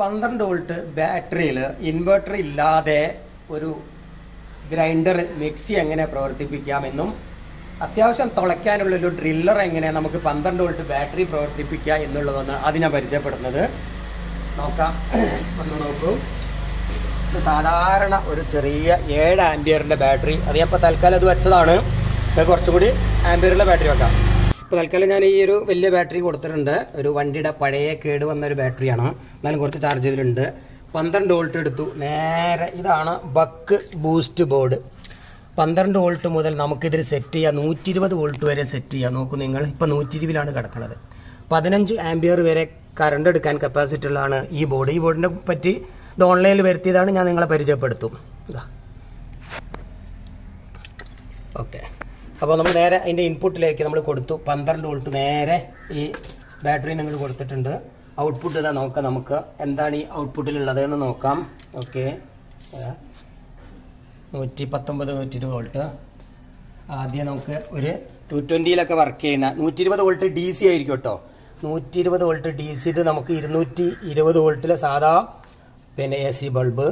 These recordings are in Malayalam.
പന്ത്രണ്ട് വോൾട്ട് ബാറ്ററിയിൽ ഇൻവെർട്ടർ ഇല്ലാതെ ഒരു ഗ്രൈൻഡർ മിക്സി എങ്ങനെ പ്രവർത്തിപ്പിക്കാമെന്നും അത്യാവശ്യം തുളയ്ക്കാനുള്ള ഒരു ഡ്രില്ലർ എങ്ങനെ നമുക്ക് പന്ത്രണ്ട് വോൾട്ട് ബാറ്ററി പ്രവർത്തിപ്പിക്കുക എന്നുള്ളതാണ് അതിനെ പരിചയപ്പെടുന്നത് നോക്കാം ഒന്ന് നോക്കൂ ഇത് സാധാരണ ഒരു ചെറിയ ഏഴ് ആംബിയറിൻ്റെ ബാറ്ററി അത് ഞാൻ ഇപ്പോൾ തൽക്കാലം അത് വെച്ചതാണ് ഇത് കുറച്ചുകൂടി ആംബിയറിൻ്റെ ബാറ്ററി വെക്കാം ഇപ്പോൾ തൽക്കാലം ഞാൻ ഈ ഒരു വലിയ ബാറ്ററി കൊടുത്തിട്ടുണ്ട് ഒരു വണ്ടിയുടെ പഴയ കേട് വന്ന ഒരു ബാറ്ററിയാണ് എന്നാലും കുറച്ച് ചാർജ് ചെയ്തിട്ടുണ്ട് പന്ത്രണ്ട് വോൾട്ട് എടുത്തു നേരെ ഇതാണ് ബക്ക് ബൂസ്റ്റ് ബോർഡ് പന്ത്രണ്ട് വോൾട്ട് മുതൽ നമുക്കിതിൽ സെറ്റ് ചെയ്യാം നൂറ്റി ഇരുപത് വോൾട്ട് വരെ സെറ്റ് ചെയ്യാം നോക്കൂ നിങ്ങൾ ഇപ്പോൾ നൂറ്റി ഇരുപതിലാണ് കിടക്കുന്നത് പതിനഞ്ച് ആംബിയർ വരെ കറണ്ട് എടുക്കാൻ കപ്പാസിറ്റി ഉള്ളതാണ് ഈ ബോർഡ് ഈ ബോർഡിനെ പറ്റി ഇത് ഓൺലൈനിൽ വരുത്തിയതാണ് ഞാൻ നിങ്ങളെ പരിചയപ്പെടുത്തും ഇതാ ഓക്കെ അപ്പോൾ നമ്മൾ നേരെ അതിൻ്റെ ഇൻപുട്ടിലേക്ക് നമ്മൾ കൊടുത്തു പന്ത്രണ്ട് വോൾട്ട് നേരെ ഈ ബാറ്ററി നിങ്ങൾ കൊടുത്തിട്ടുണ്ട് ഔട്ട്പുട്ട് ഇതാ നോക്കാം നമുക്ക് എന്താണ് ഈ ഔട്ട്പുട്ടിലുള്ളത് എന്ന് നോക്കാം ഓക്കെ നൂറ്റി പത്തൊമ്പത് നൂറ്റി ഇരുപത് വോൾട്ട് ആദ്യം നമുക്ക് ഒരു ടു ട്വൻറ്റിയിലൊക്കെ വർക്ക് ചെയ്യുന്ന നൂറ്റി ഇരുപത് വോൾട്ട് ഡി സി ആയിരിക്കും കേട്ടോ നൂറ്റി ഇരുപത് വോൾട്ട് ഡി സി ഇത് നമുക്ക് ഇരുന്നൂറ്റി ഇരുപത് വോൾട്ടിലെ സാധാ പിന്നെ എ സി ബൾബ്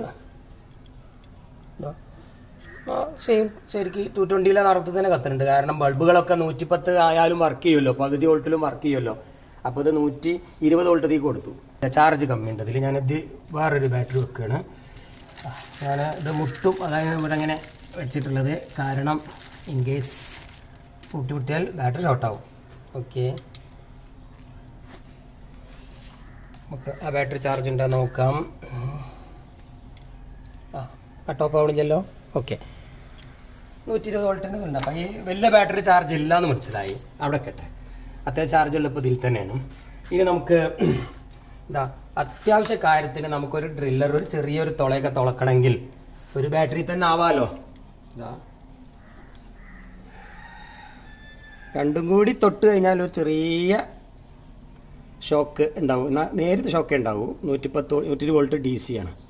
സെയിം ശരിക്കും ടു ട്വൻറ്റിയിലെ നടത്തി തന്നെ കത്തുന്നുണ്ട് കാരണം ബൾബുകളൊക്കെ നൂറ്റിപ്പത്ത് ആയാലും വർക്ക് ചെയ്യുമല്ലോ പകുതി വോൾട്ടിലും വർക്ക് ചെയ്യുമല്ലോ അപ്പോൾ ഇത് നൂറ്റി ഇരുപത് വോൾട്ടത്തേക്ക് കൊടുത്തു ചാർജ് കമ്മിയുണ്ട് അതിൽ ഞാനിത് വേറൊരു ബാറ്ററി വെക്കുകയാണ് ഞാൻ ഇത് മുട്ടും അതായത് ഇവിടെ അങ്ങനെ വെച്ചിട്ടുള്ളത് കാരണം ഇൻ കേസ് മുട്ടി മുട്ടിയാൽ ബാറ്ററി ഷോർട്ടാവും ഓക്കെ നമുക്ക് ആ ബാറ്ററി ചാർജ് ഉണ്ടോ നോക്കാം ആ കട്ട് ഓഫ് ആവണില്ലല്ലോ ഓക്കെ നൂറ്റി ഇരുപത് വോൾട്ടിൻ്റെ ഉണ്ട് അപ്പം ഈ വലിയ ബാറ്ററി ചാർജ് ഇല്ല എന്ന് മനസ്സിലായി അവിടെ കേട്ടെ അത്യാവശ്യം ചാർജ് ഉള്ള ഇപ്പോൾ ഇതിൽ തന്നെയാണ് ഇനി നമുക്ക് എന്താ അത്യാവശ്യ കാര്യത്തിന് നമുക്കൊരു ഡ്രില്ലർ ഒരു ചെറിയൊരു തുളയൊക്കെ തുളക്കണമെങ്കിൽ ഒരു ബാറ്ററി തന്നെ ആവാലോ ഇതാ രണ്ടും കൂടി തൊട്ട് കഴിഞ്ഞാൽ ഒരു ചെറിയ ഷോക്ക് ഉണ്ടാവും എന്നാൽ നേരിട്ട് ഷോക്കേ ഉണ്ടാവൂ നൂറ്റിപ്പത്ത് നൂറ്റി ഇരുപത് വോൾട്ട് ഡി സി ആണ്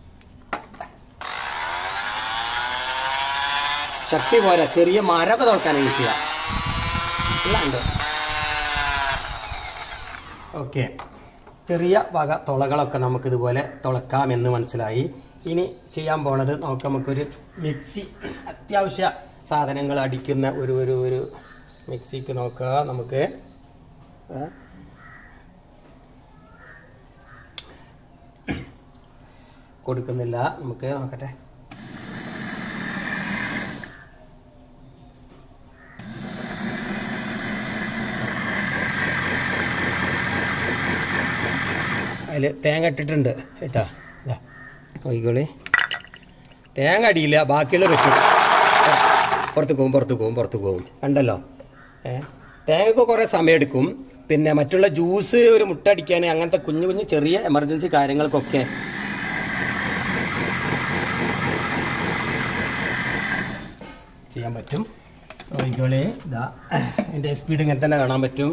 ശക്തി പോരാ ചെറിയ മരമൊക്കെ തുറക്കാൻ ഈസിയാണ് ഇല്ലാണ്ട് ഓക്കെ ചെറിയ വക തുളകളൊക്കെ നമുക്കിതുപോലെ തുളക്കാമെന്ന് മനസ്സിലായി ഇനി ചെയ്യാൻ പോണത് നമുക്ക് നമുക്കൊരു മിക്സി അത്യാവശ്യ സാധനങ്ങൾ അടിക്കുന്ന ഒരു ഒരു ഒരു മിക്സിക്ക് നോക്കുക നമുക്ക് ആ. കൊടുക്കുന്നില്ല നമുക്ക് നോക്കട്ടെ അതിൽ തേങ്ങ ഇട്ടിട്ടുണ്ട് കേട്ടാ ഇതാ നോക്കിക്കോളി തേങ്ങ അടിയില്ല ബാക്കിയുള്ള വെക്കും പുറത്ത് പോകും പുറത്ത് പോകും പുറത്ത് പോകും കണ്ടല്ലോ ഏ തേങ്ങക്ക് കുറേ സമയമെടുക്കും പിന്നെ മറ്റുള്ള ജ്യൂസ് ഒരു മുട്ട അടിക്കാൻ അങ്ങനത്തെ കുഞ്ഞു കുഞ്ഞു ചെറിയ എമർജൻസി കാര്യങ്ങൾക്കൊക്കെ ചെയ്യാൻ പറ്റും നോക്കിക്കോളി ഇതാ എൻ്റെ സ്പീഡ് ഇങ്ങനെ തന്നെ കാണാൻ പറ്റും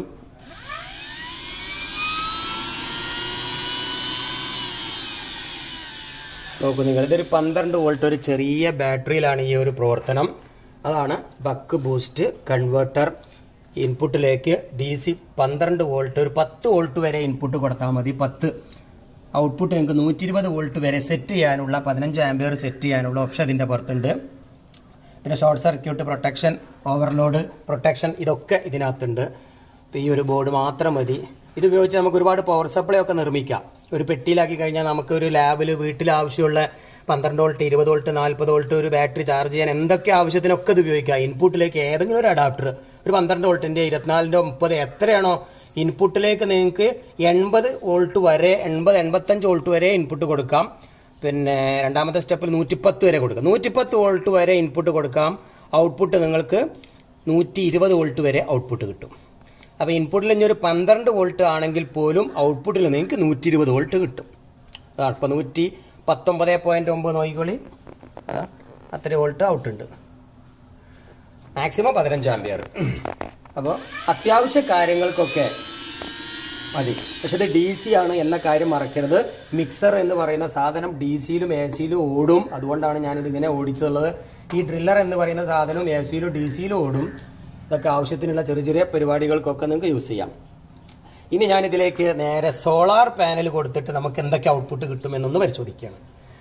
നോക്കൂ നിങ്ങൾ ഇതൊരു പന്ത്രണ്ട് വോൾട്ട് ഒരു ചെറിയ ബാറ്ററിയിലാണ് ഈ ഒരു പ്രവർത്തനം അതാണ് ബക്ക് ബൂസ്റ്റ് കൺവേർട്ടർ ഇൻപുട്ടിലേക്ക് ഡി സി പന്ത്രണ്ട് വോൾട്ട് ഒരു പത്ത് വോൾട്ട് വരെ ഇൻപുട്ട് കൊടുത്താൽ മതി പത്ത് ഔട്ട്പുട്ട് നിങ്ങൾക്ക് നൂറ്റി ഇരുപത് വോൾട്ട് വരെ സെറ്റ് ചെയ്യാനുള്ള പതിനഞ്ച് ആംബിയർ സെറ്റ് ചെയ്യാനുള്ള ഓപ്ഷൻ ഇതിൻ്റെ പുറത്തുണ്ട് പിന്നെ short circuit protection overload protection ഇതൊക്കെ ഇതിനകത്തുണ്ട് ഇപ്പം ഈ ഒരു ബോർഡ് മാത്രം മതി ഇത് ഉപയോഗിച്ച് നമുക്ക് ഒരുപാട് പവർ സപ്ലൈ ഒക്കെ നിർമ്മിക്കാം ഒരു പെട്ടിയിലാക്കി കഴിഞ്ഞാൽ നമുക്ക് ഒരു ലാബിൽ വീട്ടിൽ ആവശ്യമുള്ള പന്ത്രണ്ട് വോൾട്ട് ഇരുപത് വോൾട്ട് നാൽപ്പത് വോൾട്ട് ഒരു ബാറ്ററി ചാർജ് ചെയ്യാൻ എന്തൊക്കെ ആവശ്യത്തിനൊക്കെ ഇത് ഉപയോഗിക്കാം ഇൻപുട്ടിലേക്ക് ഏതെങ്കിലും ഒരു അഡാപ്റ്റർ ഒരു പന്ത്രണ്ട് വോൾട്ടിൻ്റെ ഇരുപത്തിനാലിൻ്റെ മുപ്പത് എത്രയാണോ ഇൻപുട്ടിലേക്ക് നിങ്ങൾക്ക് എൺപത് വോൾട്ട് വരെ എൺപത് എൺപത്തഞ്ച് വോൾട്ട് വരെ ഇൻപുട്ട് കൊടുക്കാം പിന്നെ രണ്ടാമത്തെ സ്റ്റെപ്പിൽ നൂറ്റിപ്പത്ത് വരെ കൊടുക്കാം നൂറ്റിപ്പത്ത് വോൾട്ട് വരെ ഇൻപുട്ട് കൊടുക്കാം ഔട്ട്പുട്ട് നിങ്ങൾക്ക് നൂറ്റി ഇരുപത് വോൾട്ട് വരെ ഔട്ട്പുട്ട് കിട്ടും അപ്പോൾ ഇൻപുട്ടിൽ ഇനി ഒരു പന്ത്രണ്ട് വോൾട്ട് ആണെങ്കിൽ പോലും ഔട്ട്പുട്ടിൽ നിങ്ങൾക്ക് നൂറ്റി ഇരുപത് വോൾട്ട് കിട്ടും അതാണ് ഇപ്പോൾ നൂറ്റി പത്തൊമ്പത് പോയിൻറ്റ് ഒമ്പത് നോക്കിക്കോളി അതാ അത്ര വോൾട്ട് ഔട്ടുണ്ട് മാക്സിമം പതിനഞ്ച് ആംബിയർ അപ്പോൾ അത്യാവശ്യ കാര്യങ്ങൾക്കൊക്കെ മതി പക്ഷെ ഇത് ഡി സി ആണ് എല്ലാ കാര്യം മറക്കരുത് മിക്സർ എന്ന് പറയുന്ന സാധനം ഡി സിയിലും എ സിയിലും ഓടും അതുകൊണ്ടാണ് ഞാനിത് ഇങ്ങനെ ഓടിച്ചതുള്ളത് ഈ ഡ്രില്ലർ എന്ന് പറയുന്ന സാധനം എ സിയിലും ഡി സിയിലും ഓടും ഇതൊക്കെ ആവശ്യത്തിനുള്ള ചെറിയ ചെറിയ പരിപാടികൾക്കൊക്കെ നിങ്ങൾക്ക് യൂസ് ചെയ്യാം ഇനി ഞാൻ ഇതിലേക്ക് നേരെ സോളാർ പാനൽ കൊടുത്തിട്ട് നമുക്ക് എന്തൊക്കെ ഔട്ട്പുട്ട് കിട്ടുമെന്നൊന്ന് പരിശോധിക്കുകയാണ്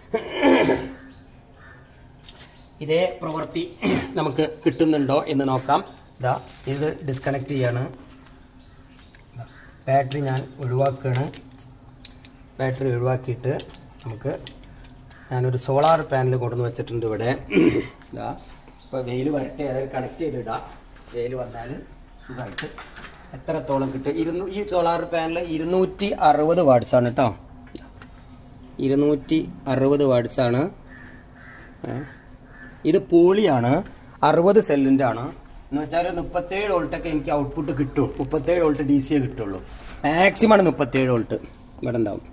ഇതേ പ്രവൃത്തി നമുക്ക് കിട്ടുന്നുണ്ടോ എന്ന് നോക്കാം ഇതാ ഇത് ഡിസ്കണക്ട് ചെയ്യാണ് ബാറ്ററി ഞാൻ ഒഴിവാക്കുകയാണ് ബാറ്ററി ഒഴിവാക്കിയിട്ട് നമുക്ക് ഞാനൊരു സോളാർ പാനൽ കൊണ്ടുവന്ന് വെച്ചിട്ടുണ്ട് ഇവിടെ ഇതാ ഇപ്പോൾ വെയിൽ വരട്ടെ അതായത് കണക്ട് ചെയ്തിടാം വെയിൽ വന്നാൽ സുഖമായിട്ട് എത്രത്തോളം കിട്ടും ഇരുന്നൂ ഈ സോളാർ പാനൽ ഇരുന്നൂറ്റി അറുപത് വാട്സാണ് കേട്ടോ ഇരുന്നൂറ്റി അറുപത് വാട്സാണ് ഇത് പോളിയാണ് അറുപത് സെല്ലിൻ്റെ ആണ് എന്ന് വെച്ചാൽ ഒരു മുപ്പത്തേഴ് വോൾട്ടൊക്കെ എനിക്ക് ഔട്ട്പുട്ട് കിട്ടും മുപ്പത്തേഴ് വോൾട്ട് ഡി സിയെ കിട്ടുള്ളൂ മാക്സിമം ആണ് മുപ്പത്തേഴ് വോൾട്ട് ഇവിടെ ഉണ്ടാവും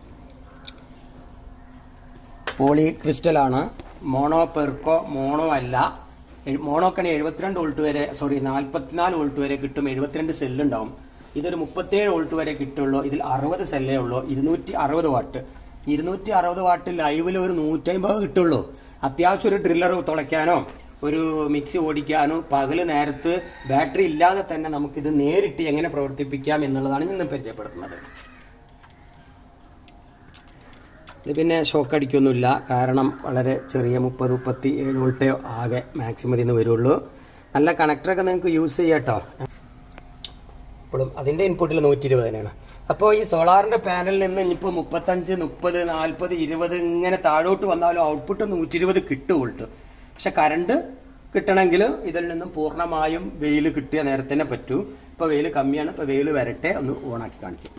പോളി ക്രിസ്റ്റലാണ് മോണോ പെർക്കോ മോണോ അല്ല എഴ്- മോണോക്കാണ് എഴുപത്തിരണ്ട് വോൾട്ട് വരെ സോറി നാൽപ്പത്തിനാല് വോൾട്ട് വരെ കിട്ടും എഴുപത്തിരണ്ട് സെല്ലുണ്ടാവും ഇതൊരു മുപ്പത്തേഴ് വോൾട്ട് വരെ കിട്ടുള്ളൂ ഇതിൽ അറുപത് സെല്ലേ ഉള്ളൂ ഇരുന്നൂറ്റി അറുപത് വാട്ട് ഇരുന്നൂറ്റി അറുപത് വാട്ട് ലൈവിൽ ഒരു നൂറ്റമ്പത് കിട്ടുള്ളൂ അത്യാവശ്യം ഒരു ഡ്രില്ലർ തുളയ്ക്കാനോ ഒരു മിക്സി ഓടിക്കാനോ പകല് നേരത്ത് ബാറ്ററി ഇല്ലാതെ തന്നെ നമുക്കിത് നേരിട്ട് എങ്ങനെ പ്രവർത്തിപ്പിക്കാം എന്നുള്ളതാണ് ഇന്ന് പരിചയപ്പെടുത്തുന്നത് ഇത് പിന്നെ ഷോക്ക് അടിക്കൊന്നുമില്ല കാരണം വളരെ ചെറിയ മുപ്പത് മുപ്പത്തി ഏഴ് വോൾട്ടേ ആകെ മാക്സിമം ഇതിൽ നിന്ന് വരുള്ളൂ നല്ല കണക്ടറൊക്കെ നിങ്ങൾക്ക് യൂസ് ചെയ്യാം കേട്ടോ ഇപ്പോഴും അതിൻ്റെ ഇൻപുട്ടിൽ നൂറ്റി ഇരുപത് തന്നെയാണ് അപ്പോൾ ഈ സോളാറിൻ്റെ പാനലിൽ നിന്ന് ഇനിയിപ്പോൾ മുപ്പത്തഞ്ച് മുപ്പത് നാൽപ്പത് ഇരുപത് ഇങ്ങനെ താഴോട്ട് വന്നാലും ഔട്ട്പുട്ട് നൂറ്റി ഇരുപത് കിട്ടും വോൾട്ട് പക്ഷെ കറണ്ട് കിട്ടണമെങ്കിൽ ഇതിൽ നിന്നും പൂർണ്ണമായും വെയിൽ കിട്ടിയ നേരത്തെ തന്നെ പറ്റൂ ഇപ്പോൾ വെയിൽ കമ്മിയാണ് ഇപ്പോൾ വെയിൽ വരട്ടെ ഒന്ന് ഓണാക്കി കാണിക്കും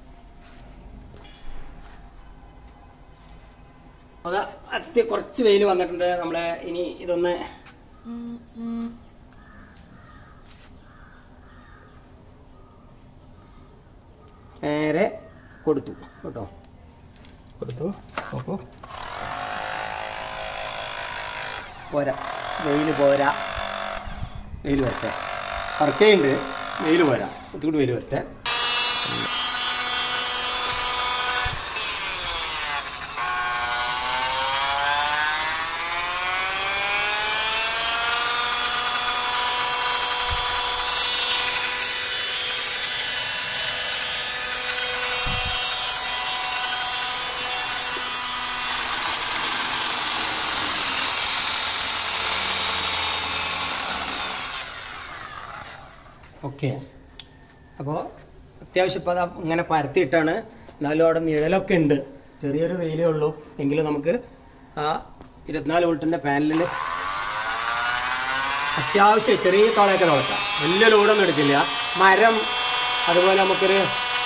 അത് അത്യ കുറച്ച് വെയിൽ വന്നിട്ടുണ്ട് നമ്മളെ ഇനി ഇതൊന്ന് നേരെ കൊടുത്തു കേട്ടോ കൊടുത്തു നോക്കൂ പോരാ വെയിൽ പോരാ വെയിൽ വരട്ടെ വർക്കുണ്ട് വെയിൽ പോരാ ഒത്തുകൂടി വെയിൽ വരട്ടെ ഓക്കെ അപ്പോൾ അത്യാവശ്യം ഇപ്പോൾ അതാ ഇങ്ങനെ പരത്തിയിട്ടാണ് എന്നാലും അവിടെ നിഴലൊക്കെ ഉണ്ട് ചെറിയൊരു വെയിലേ ഉള്ളൂ എങ്കിലും നമുക്ക് ആ ഇരുപത്തിനാല് വോൾട്ടിൻ്റെ പാനലിൽ അത്യാവശ്യം ചെറിയ തോളയൊക്കെ നോക്കാം വലിയ ലോഡൊന്നും എടുക്കില്ല മരം അതുപോലെ നമുക്കൊരു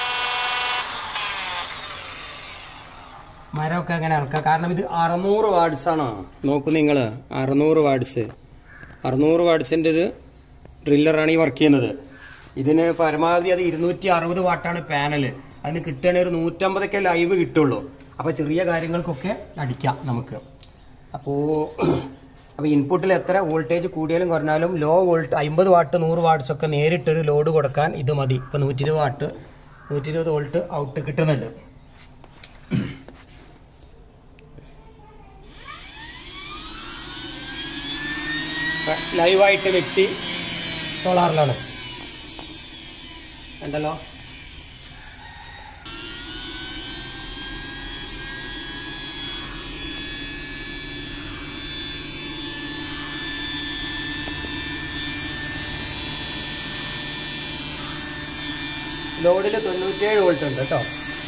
മരമൊക്കെ അങ്ങനെ ഇറക്കാം കാരണം ഇത് അറുന്നൂറ് വാട്സ് ആണോ നോക്കൂ നിങ്ങൾ അറുന്നൂറ് വാട്സ് അറുന്നൂറ് വാട്സിൻ്റെ ഒരു ഡ്രില്ലറാണ് ഈ വർക്ക് ചെയ്യുന്നത് ഇതിന് പരമാവധി അത് ഇരുന്നൂറ്റി അറുപത് വാട്ടാണ് പാനൽ അതിന് കിട്ടുകയാണെങ്കിൽ ഒരു നൂറ്റമ്പതൊക്കെ ലൈവ് കിട്ടുള്ളൂ അപ്പോൾ ചെറിയ കാര്യങ്ങൾക്കൊക്കെ അടിക്കാം നമുക്ക് അപ്പോൾ അപ്പോൾ ഇൻപുട്ടിൽ എത്ര വോൾട്ടേജ് കൂടിയാലും കുറഞ്ഞാലും ലോ വോൾട്ട് അമ്പത് വാട്ട് നൂറ് വാട്ട്സ് ഒക്കെ നേരിട്ടൊരു ലോഡ് കൊടുക്കാൻ ഇത് മതി ഇപ്പോൾ നൂറ്റി ഇരുപത് വാട്ട് നൂറ്റി ഇരുപത് വോൾട്ട് ഔട്ട് കിട്ടുന്നുണ്ട് ലൈവായിട്ട് മിക്സി സോളാറിലാണ് ഉണ്ടല്ലോ ലോഡിൽ തൊണ്ണൂറ്റേഴ് വോൾട്ട് ഉണ്ട് കേട്ടോ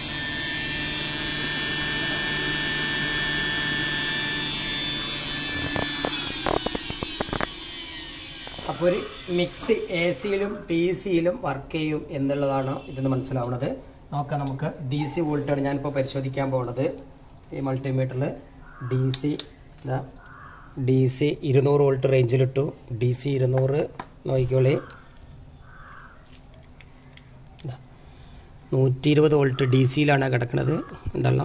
അപ്പോൾ ഒരു മിക്സി എ സിയിലും ടി സിയിലും വർക്ക് ചെയ്യും എന്നുള്ളതാണ് ഇതിന് മനസ്സിലാവുന്നത് നോക്കാം നമുക്ക് ഡി സി വോൾട്ടാണ് ഞാനിപ്പോൾ പരിശോധിക്കാൻ പോകുന്നത് ഈ മൾട്ടിമീറ്ററിൽ ഡി സി ഇതാ ഡി സി ഇരുന്നൂറ് വോൾട്ട് റേഞ്ചിലിട്ടു ഡി സി ഇരുന്നൂറ് നോക്കിക്കോളി ഇതാ നൂറ്റി ഇരുപത് വോൾട്ട് ഡി സിയിലാണ് കിടക്കുന്നത് ഉണ്ടല്ലോ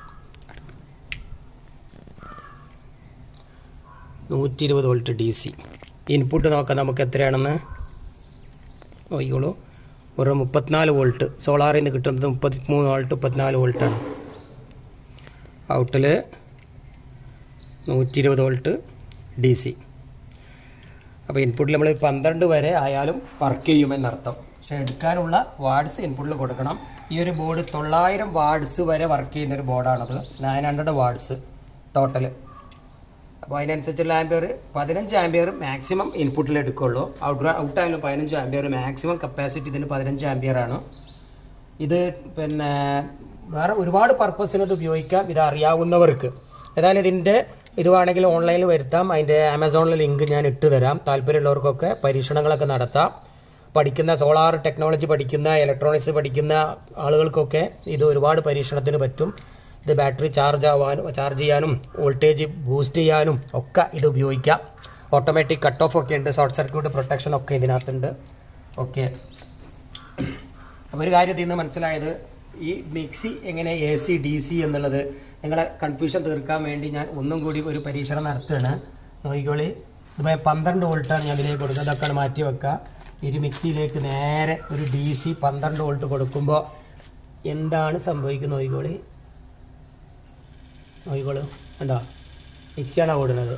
നൂറ്റി ഇരുപത് വോൾട്ട് ഡി സി ഇൻപുട്ട് നോക്കാം നമുക്ക് എത്രയാണെന്ന് നോക്കിക്കോളൂ ഒരു മുപ്പത്തിനാല് വോൾട്ട് സോളാറിൽ നിന്ന് കിട്ടുന്നത് മുപ്പത്തി മൂന്ന് വോൾട്ട് മുപ്പത്തിനാല് വോൾട്ടാണ് ഔട്ടിൽ നൂറ്റി ഇരുപത് വോൾട്ട് ഡി സി അപ്പോൾ ഇൻപുട്ടിൽ നമ്മൾ പന്ത്രണ്ട് വരെ ആയാലും വർക്ക് ചെയ്യുമെന്നർത്ഥം പക്ഷെ എടുക്കാനുള്ള വാർഡ്സ് ഇൻപുട്ടിൽ കൊടുക്കണം ഈ ഒരു ബോർഡ് തൊള്ളായിരം വാർഡ്സ് വരെ വർക്ക് ചെയ്യുന്ന ഒരു ബോർഡാണത് നയൻ ഹൺഡ്രഡ് വാർഡ്സ് ടോട്ടൽ അപ്പോൾ അതിനനുസരിച്ചുള്ള ആംബിയർ പതിനഞ്ച് ആംബിയർ മാക്സിമം ഇൻപുട്ടിൽ എടുക്കുള്ളൂ ഔട്ട് ഔട്ടായാലും പതിനഞ്ച് ആംബിയർ മാക്സിമം കപ്പാസിറ്റി ഇതിന് പതിനഞ്ച് ആംബിയർ ആണ് ഇത് പിന്നെ വേറെ ഒരുപാട് പർപ്പസിന് ഇത് ഉപയോഗിക്കാം ഇത് അറിയാവുന്നവർക്ക് ഏതായാലും ഇതിൻ്റെ ഇത് വേണമെങ്കിൽ ഓൺലൈനിൽ വരുത്താം അതിൻ്റെ ആമസോണിലെ ലിങ്ക് ഞാൻ ഇട്ട് തരാം താല്പര്യമുള്ളവർക്കൊക്കെ പരീക്ഷണങ്ങളൊക്കെ നടത്താം പഠിക്കുന്ന സോളാർ ടെക്നോളജി പഠിക്കുന്ന ഇലക്ട്രോണിക്സ് പഠിക്കുന്ന ആളുകൾക്കൊക്കെ ഇത് ഒരുപാട് പരീക്ഷണത്തിന് പറ്റും ഇത് ബാറ്ററി ചാർജ് ആവാനും ചാർജ് ചെയ്യാനും വോൾട്ടേജ് ബൂസ്റ്റ് ചെയ്യാനും ഒക്കെ ഇത് ഉപയോഗിക്കാം ഓട്ടോമാറ്റിക് കട്ട് ഓഫ് ഒക്കെ ഉണ്ട് ഷോർട്ട് സർക്യൂട്ട് പ്രൊട്ടക്ഷൻ ഒക്കെ ഇതിനകത്തുണ്ട് ഓക്കെ അപ്പോൾ ഒരു കാര്യം ഇതിൽ നിന്ന് മനസ്സിലായത് ഈ മിക്സി എങ്ങനെ എ സി ഡി സി എന്നുള്ളത് നിങ്ങളെ കൺഫ്യൂഷൻ തീർക്കാൻ വേണ്ടി ഞാൻ ഒന്നും കൂടി ഒരു പരീക്ഷണം നടത്തുകയാണ് നോക്കിക്കോളി ഇതുപോലെ പന്ത്രണ്ട് വോൾട്ടാണ് ഞാൻ ഇതിലേക്ക് കൊടുക്കുന്നത് അതൊക്കെ മാറ്റി വെക്കുക ഒരു മിക്സിയിലേക്ക് നേരെ ഒരു ഡി സി പന്ത്രണ്ട് വോൾട്ട് കൊടുക്കുമ്പോൾ എന്താണ് സംഭവിക്കുന്നത് നോക്കിക്കോളി നോക്കിക്കോളൂ കണ്ടോ മിക്സിയാണ് ഓടുന്നത്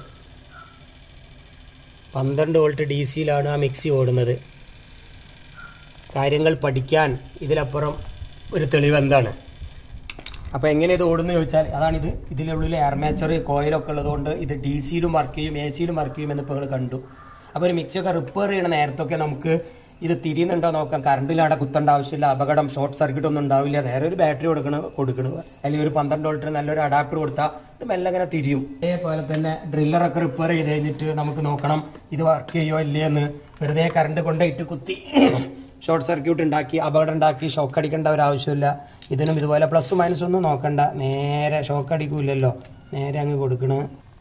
പന്ത്രണ്ട് വോൾട്ട് ഡി സിയിലാണ് ആ മിക്സി ഓടുന്നത് കാര്യങ്ങൾ പഠിക്കാൻ ഇതിലപ്പുറം ഒരു തെളിവ് എന്താണ് അപ്പോൾ എങ്ങനെ ഇത് ഓടുന്നു ചോദിച്ചാൽ അതാണിത് ഇതിനുള്ളിൽ എയർമേച്ചർ കോയിലൊക്കെ ഉള്ളതുകൊണ്ട് ഇത് ഡി സിയിലും വർക്ക് ചെയ്യും എ സിയിലും വർക്ക് ചെയ്യും എന്ന് ഇപ്പോൾ നിങ്ങൾ കണ്ടു അപ്പോൾ ഒരു മിക്സിയൊക്കെ റിപ്പയർ ചെയ്യണ നേരത്തൊക്കെ നമുക്ക് ഇത് തിരിയുന്നുണ്ടോ നോക്കാം കറണ്ടിലാണ് കുത്തേണ്ട ആവശ്യമില്ല അപകടം ഷോർട്ട് സർക്യൂട്ട് ഒന്നും ഉണ്ടാവില്ല നേരെ ഒരു ബാറ്ററി കൊടുക്കണം കൊടുക്കണം അല്ലെങ്കിൽ ഒരു പന്ത്രണ്ട് വോൾട്ടിന് നല്ലൊരു അഡാപ്റ്റർ കൊടുത്താൽ ഇത് മെല്ലെ ഇങ്ങനെ തിരിയും അതേപോലെ തന്നെ ഡ്രില്ലറൊക്കെ റിപ്പയർ ചെയ്ത് കഴിഞ്ഞിട്ട് നമുക്ക് നോക്കണം ഇത് വർക്ക് ചെയ്യുമോ ഇല്ലേ എന്ന് വെറുതെ കറണ്ട് കൊണ്ടുപോയിട്ട് കുത്തി ഷോർട്ട് സർക്യൂട്ട് ഉണ്ടാക്കി അപകടം ഉണ്ടാക്കി ഷോക്ക് അടിക്കേണ്ട ഒരു ആവശ്യമില്ല ഇതിനും ഇതുപോലെ പ്ലസ് മൈനസ് ഒന്നും നോക്കണ്ട നേരെ ഷോക്ക് അടിക്കൂലല്ലോ നേരെ അങ്ങ് കൊടുക്കണ്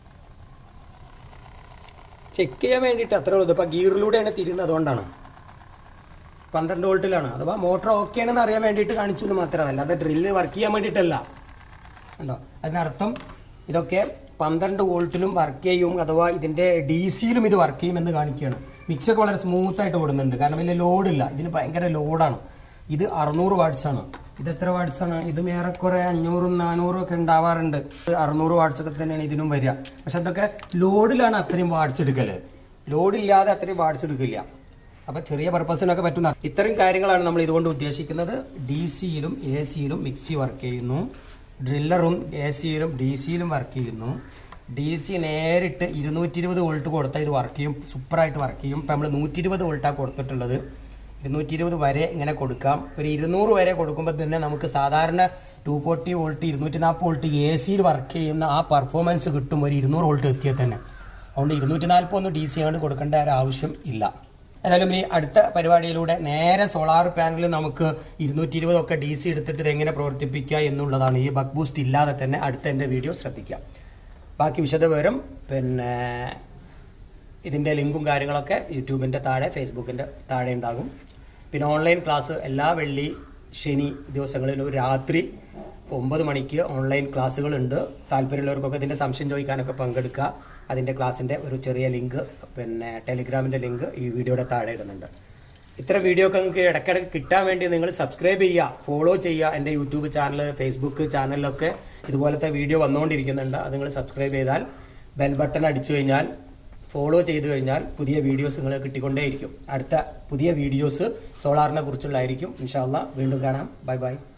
ചെക്ക് ചെയ്യാൻ വേണ്ടിയിട്ട് അത്രേ ഉള്ളൂ ഇപ്പം ഗിയറിലൂടെയാണ് തിരിയുന്നത് അതുകൊണ്ടാണ് പന്ത്രണ്ട് വോൾട്ടിലാണ് അഥവാ മോട്ടർ ഓക്കെ ആണെന്ന് അറിയാൻ വേണ്ടിയിട്ട് കാണിച്ചു എന്ന് മാത്രമല്ല അല്ലാതെ ഡ്രില്ല് വർക്ക് ചെയ്യാൻ വേണ്ടിയിട്ടല്ല ഉണ്ടോ അതിനർത്ഥം ഇതൊക്കെ പന്ത്രണ്ട് വോൾട്ടിലും വർക്ക് ചെയ്യും അഥവാ ഇതിൻ്റെ ഡി സിയിലും ഇത് വർക്ക് ചെയ്യുമെന്ന് കാണിക്കുകയാണ് മിക്സൊക്കെ വളരെ സ്മൂത്ത് ആയിട്ട് ഓടുന്നുണ്ട് കാരണം വലിയ ലോഡില്ല ഇതിന് ഭയങ്കര ലോഡാണ് ഇത് അറുന്നൂറ് വാട്ട്സ് ആണ് ഇത് എത്ര വാട്ട്സ് ആണ് ഇതും ഏറെക്കുറെ അഞ്ഞൂറും നാനൂറും ഒക്കെ ഉണ്ടാവാറുണ്ട് അറുന്നൂറ് വാട്ട്സ് ഒക്കെ തന്നെയാണ് ഇതിനും വരിക പക്ഷെ അതൊക്കെ ലോഡിലാണ് അത്രയും വാട്ട്സ് എടുക്കല് ലോഡില്ലാതെ അത്രയും വാട്ട്സ് എടുക്കില്ല അപ്പോൾ ചെറിയ പർപ്പസിനൊക്കെ പറ്റുന്ന ഇത്രയും കാര്യങ്ങളാണ് നമ്മൾ ഇതുകൊണ്ട് ഉദ്ദേശിക്കുന്നത് ഡി സിയിലും എ സിയിലും മിക്സി വർക്ക് ചെയ്യുന്നു ഡ്രില്ലറും എ സിയിലും ഡി സിയിലും വർക്ക് ചെയ്യുന്നു ഡി സി നേരിട്ട് ഇരുന്നൂറ്റി ഇരുപത് വോൾട്ട് കൊടുത്താൽ ഇത് വർക്ക് ചെയ്യും സൂപ്പറായിട്ട് വർക്ക് ചെയ്യും ഇപ്പം നമ്മൾ നൂറ്റി ഇരുപത് വോൾട്ടാണ് കൊടുത്തിട്ടുള്ളത് ഇരുന്നൂറ്റി ഇരുപത് വരെ ഇങ്ങനെ കൊടുക്കാം ഒരു ഇരുന്നൂറ് വരെ കൊടുക്കുമ്പോൾ തന്നെ നമുക്ക് സാധാരണ ടു ഫോർട്ടി വോൾട്ട് ഇരുന്നൂറ്റി നാൽപ്പത് വോൾട്ട് എ സിയിൽ വർക്ക് ചെയ്യുന്ന ആ പെർഫോമൻസ് കിട്ടും ഒരു ഇരുന്നൂറ് വോൾട്ട് എത്തിയാൽ തന്നെ അതുകൊണ്ട് ഇരുന്നൂറ്റി നാൽപ്പതൊന്നും ഡി സി ആണ് കൊടുക്കേണ്ട ഒരു ആവശ്യം ഇല്ല ഏതായാലും ഈ അടുത്ത പരിപാടിയിലൂടെ നേരെ സോളാർ പാനൽ നമുക്ക് ഇരുന്നൂറ്റി ഇരുപതൊക്കെ ഡി സി എടുത്തിട്ട് ഇത് എങ്ങനെ പ്രവർത്തിപ്പിക്കുക എന്നുള്ളതാണ് ഈ ബക്ക് ബൂസ്റ്റ് ഇല്ലാതെ തന്നെ അടുത്ത എൻ്റെ വീഡിയോ ശ്രദ്ധിക്കുക ബാക്കി വിശദവിവരം പിന്നെ ഇതിൻ്റെ ലിങ്കും കാര്യങ്ങളൊക്കെ യൂട്യൂബിൻ്റെ താഴെ ഫേസ്ബുക്കിൻ്റെ താഴെ ഉണ്ടാകും പിന്നെ ഓൺലൈൻ ക്ലാസ് എല്ലാ വെള്ളി ശനി ദിവസങ്ങളിലും രാത്രി ഒമ്പത് മണിക്ക് ഓൺലൈൻ ക്ലാസ്സുകളുണ്ട് താല്പര്യമുള്ളവർക്കൊക്കെ ഇതിൻ്റെ സംശയം ചോദിക്കാനൊക്കെ പങ്കെടുക്കുക അതിൻ്റെ ക്ലാസ്സിൻ്റെ ഒരു ചെറിയ ലിങ്ക് പിന്നെ ടെലിഗ്രാമിൻ്റെ ലിങ്ക് ഈ വീഡിയോയുടെ താഴെ ഇടുന്നുണ്ട് ഇത്തരം വീഡിയോ ഒക്കെ നിങ്ങൾക്ക് ഇടയ്ക്കിടയ്ക്ക് കിട്ടാൻ വേണ്ടി നിങ്ങൾ സബ്സ്ക്രൈബ് ചെയ്യുക ഫോളോ ചെയ്യുക എൻ്റെ യൂട്യൂബ് ചാനൽ ഫേസ്ബുക്ക് ചാനലിലൊക്കെ ഇതുപോലത്തെ വീഡിയോ വന്നുകൊണ്ടിരിക്കുന്നുണ്ട് അത് നിങ്ങൾ സബ്സ്ക്രൈബ് ചെയ്താൽ ബെൽ ബട്ടൺ അടിച്ചു കഴിഞ്ഞാൽ ഫോളോ ചെയ്ത് കഴിഞ്ഞാൽ പുതിയ വീഡിയോസ് നിങ്ങൾ കിട്ടിക്കൊണ്ടേയിരിക്കും അടുത്ത പുതിയ വീഡിയോസ് സോളാറിനെ കുറിച്ചുള്ളതായിരിക്കും ഇൻഷാല്ല വീണ്ടും കാണാം ബൈ ബൈ